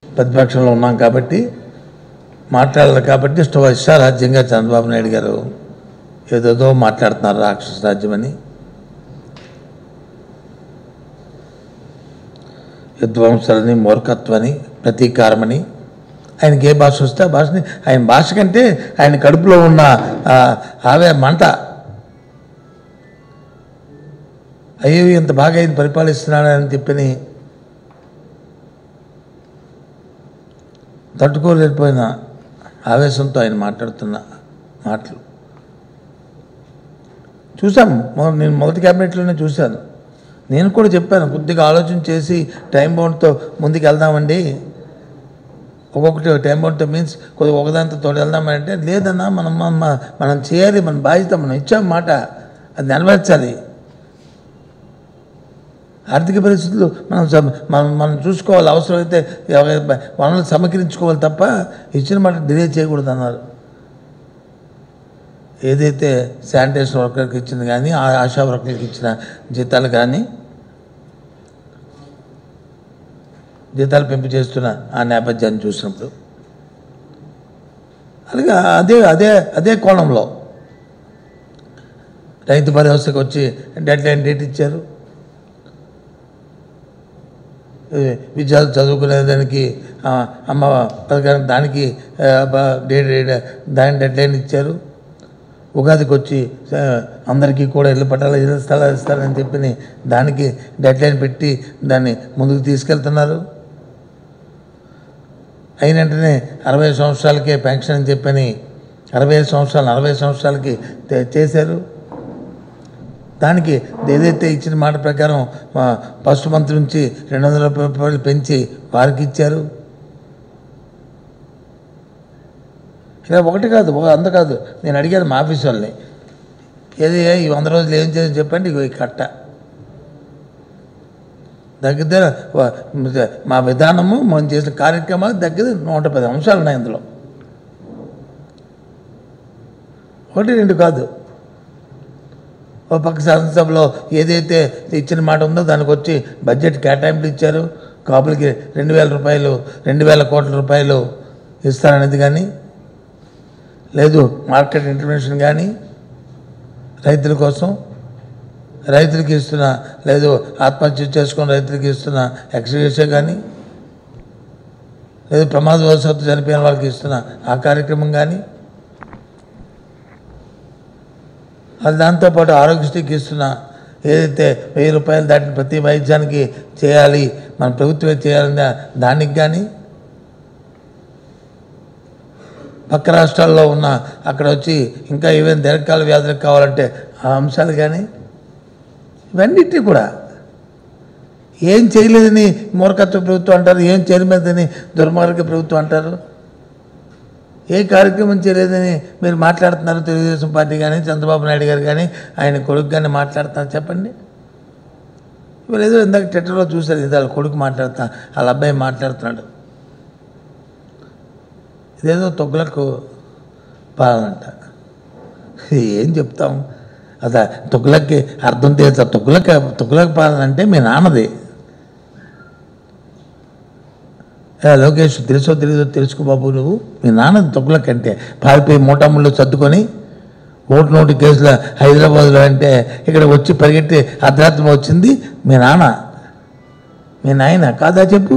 ప్రతిపక్షంలో ఉన్నాం కాబట్టి మాట్లాడాలి కాబట్టి ఇష్ట ఇష్టారాజ్యంగా చంద్రబాబు నాయుడు గారు ఏదేదో మాట్లాడుతున్నారు రాక్షస రాజ్యమని విధ్వంసాలని మూర్ఖత్వని ప్రతీకారమని ఆయనకి ఏ భాష వస్తే ఆ భాషని ఆయన భాష కంటే ఆయన కడుపులో ఉన్న ఆ, ఆవే మంట అయ్యో ఇంత బాగా ఆయన పరిపాలిస్తున్నాడని చెప్పని తట్టుకోలేకపోయిన ఆవేశంతో ఆయన మాట్లాడుతున్న మాటలు చూసాం మొ- నేను మొదటి క్యాబినెట్లోనే చూశాను నేను కూడా చెప్పాను కొద్దిగా ఆలోచన చేసి టైం బౌండ్తో ముందుకు వెళ్దామండి ఒక్కొక్కటి టైం బౌండ్తో మీన్స్ కొద్దిగా ఒకదాంతో తోడు వెళ్దామంటే లేదన్నా మనం మన- మనం చేయాలి మన బాధ్యత మనం ఇచ్చాం మాట అది నెరవేర్చాలి ఆర్థిక పరిస్థితులు మనం సమ- మనం మనం చూసుకోవాలి అవసరమైతే ఎవ- వనరులు సమకరించుకోవాలి తప్ప ఇచ్చిన మాట డిలే చేయకూడదు అన్నారు ఏదైతే శానిటేషన్ వర్కర్కి ఇచ్చింది కానీ ఆ ఆశా వర్కర్కి ఇచ్చిన జీతాలు కానీ జీతాలు పెంపు చేస్తున్న ఆ నేపథ్యాన్ని చూసినప్పుడు అలాగే అదే అదే అదే కోణంలో రైతు భరోసాకి వచ్చి డెడ్ లైన్ డేట్ ఇచ్చారు ఏ, విద్యార్థులు చదువుకునేదానికి ఆ, అమ్మ పథకానికి దానికి ఆ, బ- డేట్ డేట్ దాని డెడ్ లైన్ ఇచ్చారు ఉగాదికి వచ్చి ఆ, అందరికీ కూడా ఇల్లు పట్టాలి ఇల్లు స్థలాలు ఇస్తారని చెప్పి దానికి డెడ్ లైన్ పెట్టి దాన్ని ముందుకు తీసుకెళ్తున్నారు అయిన వెంటనే అరవై సంవత్సరాలకే పెన్షన్ అని చెప్పని అరవై ఐదు సంవత్సరాలు నలభై సంవత్సరాలకి తే- చేశారు దానికి ఏదైతే ఇచ్చిన మాట ప్రకారం ఆ, ఫస్ట్ మంత్ నుంచి రెండు వందల రూపాయలు పెంచి వారికి ఇచ్చారు ఇలా ఒకటి కాదు ఒక అంత కాదు నేను అడిగాను మా ఆఫీస్ వాళ్ళని ఏది ఈ వంద రోజులు ఏం చేసి చెప్పండి ఇగో ఈ కట్ట దగ్గర వ- మా విధానము మనం చేసిన కార్యక్రమాలు దగ్గర నూట పది అంశాలు ఉన్నాయి అందులో ఒకటి రెండు కాదు ఓ పక్క శాసనసభలో ఏదైతే ఇచ్చిన మాట ఉందో దానికి వచ్చి బడ్జెట్ కేటాయింపులు ఇచ్చారు కాపులకి రెండు వేల రూపాయలు రెండు వేల కోట్ల రూపాయలు ఇస్తారనేది కానీ లేదు మార్కెట్ ఇంటర్వెన్షన్ కానీ రైతుల కోసం రైతులకి ఇస్తున్న లేదు ఆత్మహత్య చేసుకున్న రైతులకి ఇస్తున్న ఎక్స్గ్రేషియా కానీ లేదు ప్రమాదవశాత్తు చనిపోయిన వాళ్ళకి ఇస్తున్న ఆ కార్యక్రమం కానీ అది దాంతోపాటు ఆరోగ్యశ్రీకి ఇస్తున్న ఏదైతే వెయ్యి రూపాయలు దాటిన ప్రతి వైద్యానికి చేయాలి మన ప్రభుత్వమే చేయాలన్న దానికి కానీ పక్క రాష్ట్రాల్లో ఉన్న అక్కడ వచ్చి ఇంకా ఏవైనా దీర్ఘకాల వ్యాధులకు కావాలంటే ఆ అంశాలు కానీ ఇవన్నిటి కూడా ఏం చేయలేదని మూర్ఖత్వ ప్రభుత్వం అంటారు ఏం చేయలేదని దుర్మార్గ ప్రభుత్వం అంటారు ఏ కార్యక్రమం చేయలేదని మీరు మాట్లాడుతున్నారు తెలుగుదేశం పార్టీ కానీ చంద్రబాబు నాయుడు గారు కానీ ఆయన కొడుకు కానీ మాట్లాడుతున్నారు చెప్పండి ఇవాళ ఏదో ఇందాక ట్విట్టర్లో చూశారు ఇది వాళ్ళ కొడుకు మాట్లాడుతా వాళ్ళ అబ్బాయి మాట్లాడుతున్నాడు ఇదేదో తొగ్గులకు పాలనంట ఏం చెప్తాం అదా తొగ్గులకి అర్థం తెలుసా తొగ్గులకి తొగ్గులకు పాలన అంటే మీ నాన్నది ఏ, లోకేష్ తెలుసో తెలీదో తెలుసుకో బాబు నువ్వు మీ నాన్న తొక్కులకంటే పారిపోయి మూటాముళ్ళు సర్దుకొని ఓటు నోటు కేసులో హైదరాబాద్లో అంటే ఇక్కడ వచ్చి పరిగెట్టి అర్ధరాత్రి వచ్చింది మీ నాన్న మీ నాయన కాదా చెప్పు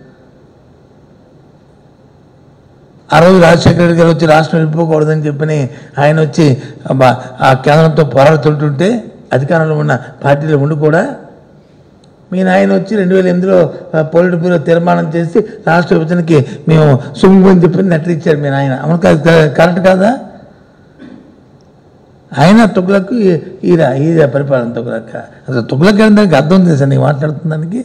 ఆ రోజు రాజశేఖర రెడ్డి గారు వచ్చి రాష్ట్రం వెళ్ళిపోకూడదని చెప్పని ఆయన వచ్చి అబ్బా, ఆ కేంద్రంతో పోరాడుతుంటుంటే అధికారంలో ఉన్న పార్టీలో ఉండి కూడా మీ నాయన వచ్చి రెండు వేల ఎనిమిదిలో పొలిట్ బ్యూరో తీర్మానం చేసి రాష్ట్ర విభజనకి మేము సుమ్ము అని చెప్పి నెట్లు ఇచ్చారు మీ నాయన అవును కాదు క- కరెక్ట్ కాదా ఆయన తుగ్లకు ఈర ఈర పరిపాలన తుగ్లక్క అసలు తుగ్లక్ అంటే దానికి అర్థం తెలుసా నీకు మాట్లాడుతున్న దానికి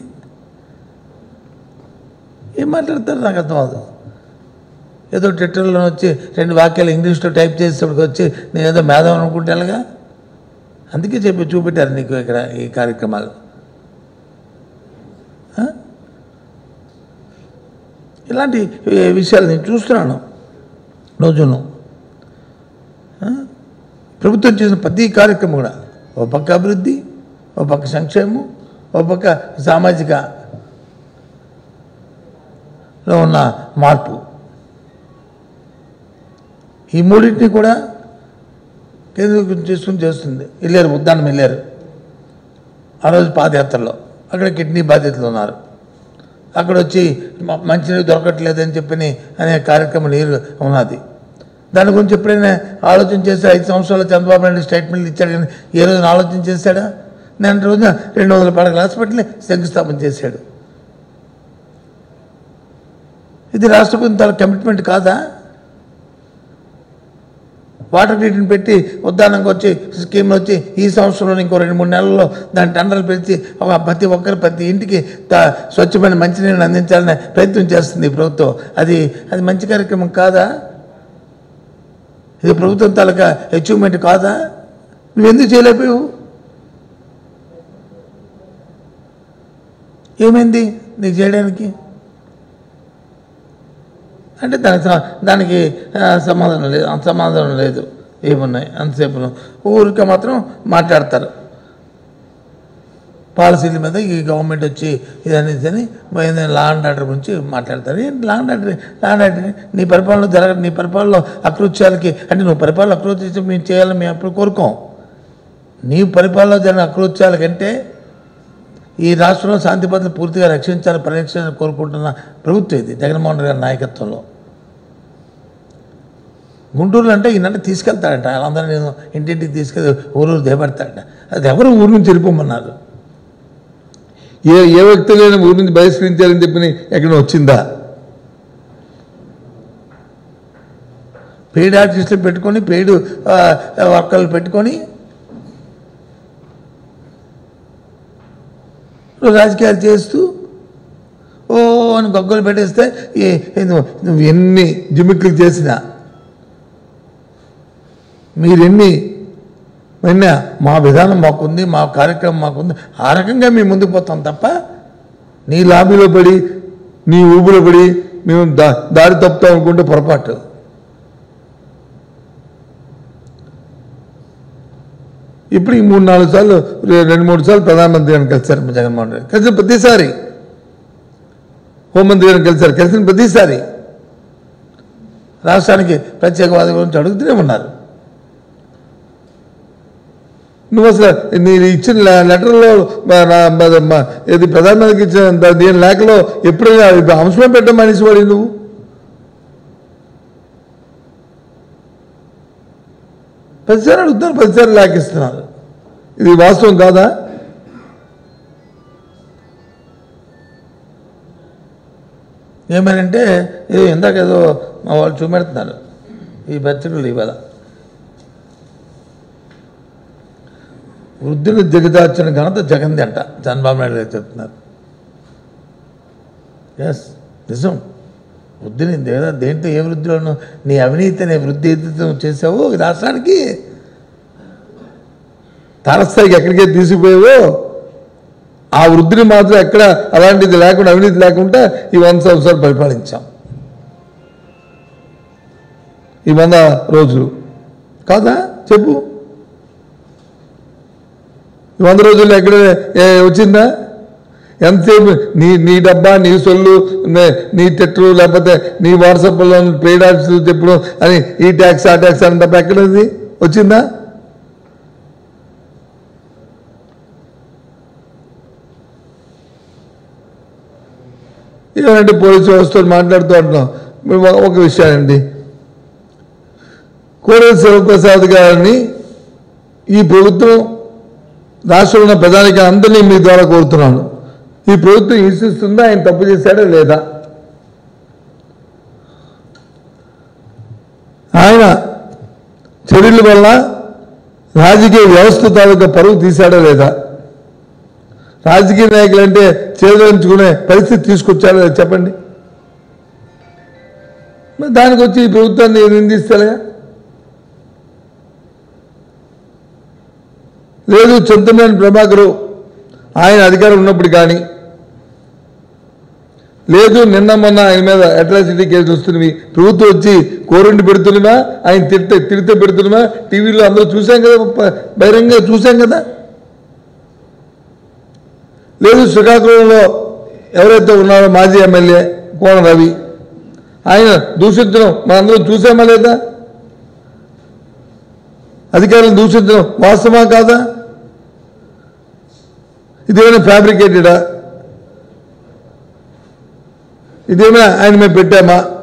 ఏం మాట్లాడతారు నాకు అర్థం అవదు ఏదో ట్విట్టర్లో వచ్చి రెండు వాక్యాలు ఇంగ్లీష్లో టైప్ చేసేటప్పటికి వచ్చి నేను ఏదో మేధావి అనుకుంటే ఎలాగా అందుకే చెప్పి చూపెట్టారు నీకు ఇక్కడ ఈ కార్యక్రమాలు ఆ? ఇలాంటి ఏ, విషయాలు నేను చూస్తున్నాను రోజును ఆ? ప్రభుత్వం చేసిన ప్రతి కార్యక్రమం కూడా ఓ పక్క అభివృద్ధి ఓ పక్క సంక్షేమం ఓ పక్క సామాజిక లో ఉన్న మార్పు ఈ మూడింటిని కూడా కేంద్రీకృతం చేసుకుని చేస్తుంది వెళ్ళారు ఉద్దానం వెళ్ళారు ఆ రోజు పాదయాత్రలో అక్కడ కిడ్నీ బాధితులు ఉన్నారు అక్కడ వచ్చి మ- మంచినీరు దొరకట్లేదని చెప్పని అనే కార్యక్రమం నీరు ఉన్నది దాని గురించి ఎప్పుడైనా ఆలోచన చేసి ఐదు సంవత్సరాలు చంద్రబాబు నాయుడు స్టేట్మెంట్లు ఇచ్చాడు కానీ ఏ రోజున ఆలోచన చేశాడా నేను రోజున రెండు వందల పడకల హాస్పిటల్ శంకుస్థాపన చేశాడు ఇది రాష్ట్రపతి తన కమిట్మెంట్ కాదా వాటర్ గ్రిడ్ని పెట్టి ఉద్దానంకి వచ్చి స్కీమ్లు వచ్చి ఈ సంవత్సరంలో ఇంకో రెండు మూడు నెలల్లో దాని టెండర్లు పెంచి ఒక ప్రతి ఒక్కరు ప్రతి ఇంటికి త- స్వచ్ఛమైన మంచినీళ్ళని అందించాలనే ప్రయత్నం చేస్తుంది ఈ ప్రభుత్వం అది అది మంచి కార్యక్రమం కాదా ఇది ప్రభుత్వం తాలూకా అచీవ్మెంట్ కాదా నువ్వెందుకు చేయలేకపోయావు ఏమైంది నీకు చేయడానికి అంటే దానికి స- దానికి ఆ, సమాధానం లేదు అంత సమాధానం లేదు ఏమున్నాయి అంతసేపు ఊరికే మాత్రం మాట్లాడతారు పాలసీల మీద ఈ గవర్నమెంట్ వచ్చి ఇదనేది అని లా అండ్ ఆర్డర్ గురించి మాట్లాడతారు ఏంటి law and order law and order నీ పరిపాలన జరగదు నీ పరిపాలనలో అకృత్యాలకి అంటే నువ్వు పరిపాలన అకృత్యం మేము చేయాలని మేము అప్పుడు కోరుకోం నీ పరిపాలనలో జరిగిన అకృత్యాల కంటే ఈ రాష్ట్రంలో శాంతి భద్రతలు పూర్తిగా రక్షించాలి పరిరక్షణ కోరుకుంటున్న ప్రభుత్వం ఇది జగన్మోహన్ రెడ్డి గారి నాయకత్వంలో గుంటూరులో అంటే ఈయనంటే తీసుకెళ్తాడంట వాళ్ళందరూ నేను ఇంటింటికి తీసుకెళ్ళి ఊరు దేబడతాడట అది ఎవరు ఊరు నుంచి వెళ్ళిపోమన్నారు ఏ ఏ వ్యక్తి లేని ఊరి నుంచి బహిష్కరించారని చెప్పి ఎక్కడ వచ్చిందా పెయిడ్ ఆర్టిస్టులు పెట్టుకొని పెయిడ్ వర్కర్లు పెట్టుకొని రాజకీయాలు చేస్తూ ఓ అని గొగ్గలు పెట్టేస్తే ఈ- ఈ నువ్వు నువ్వు ఎన్ని జిమిక్లు చేసినా మీరెన్ని విన్నా మా విధానం మాకుంది మా కార్యక్రమం మాకుంది ఆ రకంగా మేము ముందుకు పోతాం తప్ప నీ లాబీలో పడి నీ ఊబిలో పడి మేము దా దారి తప్పుతాం అనుకుంటే పొరపాటు ఇప్పుడు ఈ మూడు నాలుగు సార్లు రె- రెండు మూడు సార్లు ప్రధానమంత్రి గారిని కలిశారు జగన్మోహన్ రెడ్డి కలిసిన ప్రతిసారి హోంమంత్రి గారిని కలిశారు కలిసిన ప్రతిసారి రాష్ట్రానికి ప్రత్యేకవాద గురించి అడుగుతూనే ఉన్నారు నువ్వు అసలు నీ ఇచ్చిన లె- లెటర్లో మ- నా- మ- మ- ఇది ప్రధానమంత్రికి ఇచ్చిన ద- దీని లేఖలో ఎప్పుడైనా ఇది అంశంలో పెట్టడం మనిషి వాడి నువ్వు ప్రతిసారి అడుగుతున్నారు ప్రతిసారి లేఖ ఇస్తున్నారు ఇది వాస్తవం కాదా ఏమనంటే ఏదో ఇందాక ఏదో మా వాళ్ళు చూపెడుతున్నారు ఈ పత్రికలు ఇవాళ వృద్ధులు దిగదార్చిన ఘనత జగన్ది అంట చంద్రబాబు నాయుడు గారు చెప్తున్నారు ఎస్ నిజం వృద్ధిని లేదా దేంట్లో ఏ వృద్ధిలోనూ నీ అవినీతి అనే వృద్ధి ఏదైతే నువ్వు చేసావో ఈ రాష్ట్రానికి తారస్థాయికి ఎక్కడికే తీసుకుపోయావో ఆ వృద్ధిని మాత్రం ఎక్కడ అలాంటిది లేకుండా అవినీతి లేకుండా ఈ వంద సంవత్సరాలు పరిపాలించాం ఈ వంద రోజులు కాదా చెప్పు ఈ వంద రోజుల్లో ఎక్కడ ఏ, వచ్చిందా ఎంతసేపు నీ నీ డబ్బా నీ సొల్లు నే- నీ టెట్లు లేకపోతే నీ వాట్సాప్లో పెయిడ్ ఆఫీసులు చెప్పడం అని ఈ ట్యాక్స్ ఆ ట్యాక్స్ అని తప్ప ఎక్కడది వచ్చిందా ఏమంటే పోలీసు వ్యవస్థతో మాట్లాడుతూ ఉంటున్నాం మేము ఒక- ఒక విషయానండి కోడెల శివప్రసాద్ గారిని ఈ ప్రభుత్వం రాష్ట్రంలో ఉన్న ప్రధానికి అందరినీ మీ ద్వారా కోరుతున్నాను ఈ ప్రభుత్వం హింసిస్తుందా ఆయన తప్పు చేశాడా లేదా ఆయన చర్యల వల్ల రాజకీయ వ్యవస్థ తాలూకా పరువు తీశాడా లేదా రాజకీయ నాయకులు అంటే చేదరించుకునే పరిస్థితి తీసుకొచ్చారో లేదో చెప్పండి మరి దానికి వచ్చి ఈ ప్రభుత్వాన్ని నిందిస్తారా లేదు చింతమనేని ప్రభాకరు ఆయన అధికారం ఉన్నప్పుడు కానీ లేదు నిన్న మొన్న ఆయన మీద అట్రాసిటీ కేసు వస్తున్నవి ప్రభుత్వం వచ్చి కోరండి పెడుతున్నవా ఆయన తిడితే తిడితే పెడుతున్నవా టీవీలో అందరూ చూసాం కదా ప- బహిరంగ చూసాం కదా లేదు శ్రీకాకుళంలో ఎవరైతే ఉన్నారో మాజీ ఎమ్మెల్యే కోన రవి ఆయన దూషించడం మనందరం చూసామా లేదా అధికారులను దూషించడం వాస్తవా కాదా ఇదేమైనా ఫ్యాబ్రికేటెడా ఇదేమైనా ఆయన మేము పెట్టామా